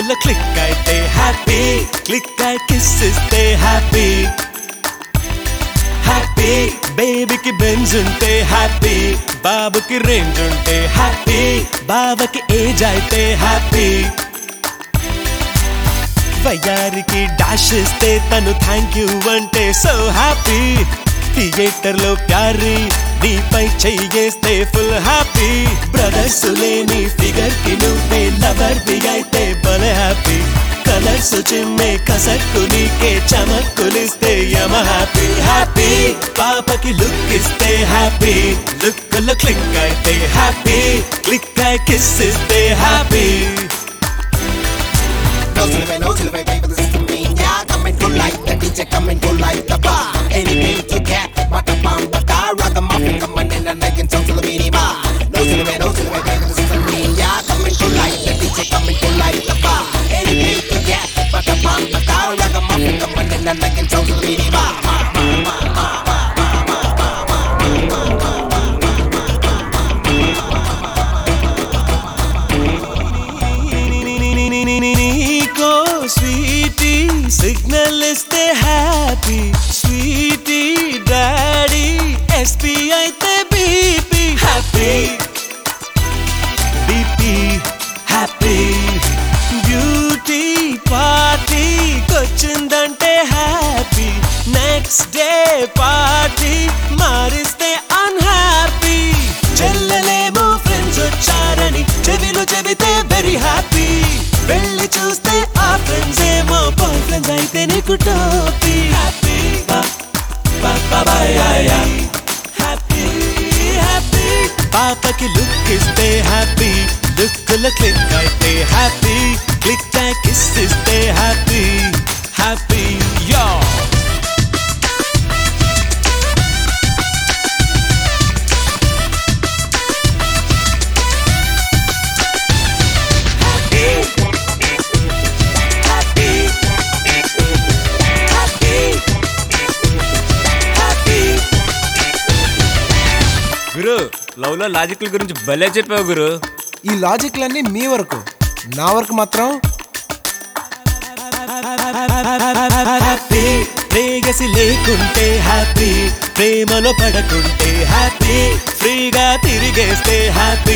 లో క్లిక్ అయితే happy click అయి కిస్ ఇస్తే హ్యాపీ హ్యాపీ బేబీకి బెంజ్ ఉంటే హ్యాపీ బాబుకి రేంజ్ ఉంటే హ్యాపీ బాబాకి ఏజ్ అయితే హ్యాపీ వయ్యారికి డాష్ ఇస్తే తను థ్యాంక్ యూ అంటే సో హ్యాపీ థియేటర్ లో ప్యారీ నీపై చెయ్యేస్తే ఫుల్ హ్యాపీ బ్రదర్స్ లేని ఫిగర్ కి నువ్వే లవర్ ది అయితే భలే హ్యాపీ కలర్స్ చిమ్మే కసక్కు నీకే చమక్కులిస్తే యమ హ్యాపీ హ్యాపీ పాపకి లుక్ ఇస్తే హ్యాపీ లుక్ లో క్లిక్ అయితే హ్యాపీ క్లిక్ అయి కిస్ ఇస్తే happy No to the way, no to the way, baby, this is the mean. Yeah, coming to light, the DJ coming to light the bar. Anything to get, but the bomb, but I rather muffin coming in and making songs to the mini bar. No to the way, no to the way, baby, this is the mean. Yeah, coming to light, the DJ coming to light the bar. Anything to get, but the bomb, but I rather muffin coming in and making songs to the mini bar. నీకో sweetie signal ఇస్తే happy sweetie daddy SP అయితే BP happy BP happy beauty పార్టీకొచ్చిందంటే happy next day party మారిస్తే unhappy చెల్లెలేమో friends వచ్చారని చెవిలో చెబితే very happy వెళ్ళి చూస్తే ఆ ఫ్రెండ్స్ ఏమో బాయ్ ఫ్రెండ్స్ అయితే నీకు టోపీ హ్యాపీ హ్యాపీ హ్యాపీ పాపకి లుక్ ఇస్తే హ్యాపీ లుక్ లో క్లిక్ అయితే హ్యాపీ క్లిక్ కిస్ ఇస్తే హ్యాపీ హ్యాపీ యో గురు లవ్ లో లాజిక్ల గురించి భలే చెప్పావు గురు ఈ లాజిక్లన్నీ మీ వరకు నా వరకు మాత్రం హ్యాపీ ప్రేయసి లేకుంటే హ్యాపీ ప్రేమలో పడకుంటే హ్యాపీ ఫ్రీగా తిరిగేస్తే హ్యాపీ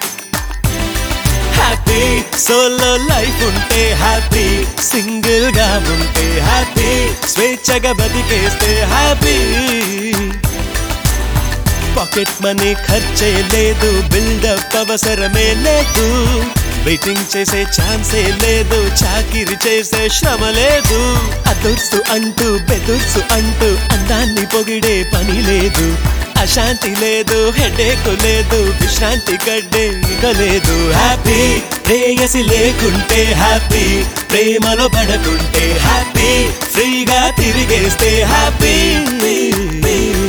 హ్యాపీ సోలో లైఫ్ ఉంటే హ్యాపీ సింగిల్ గా ఉంటే హ్యాపీ స్వేచ్ఛగా బతికేస్తే హ్యాపీ పాకెట్ మనీ ఖర్చే లేదు బిల్డప్ అవసరమే లేదు వెయిటింగ్ చేసే ఛాన్సే లేదు చాకిరి చేసే శ్రమ లేదు అదుర్సు అంటూ బెదుర్సు అంటూ అందాన్ని పొగిడే పని లేదు అశాంతి లేదు హెడేక్ లేదు విశ్రాంతి గడ్డే ఇక లేదు హ్యాపీ ప్రేయసి లేకుంటే హ్యాపీ ప్రేమలో పడకుంటే హ్యాపీ ఫ్రీగా తిరిగేస్తే హ్యాపీ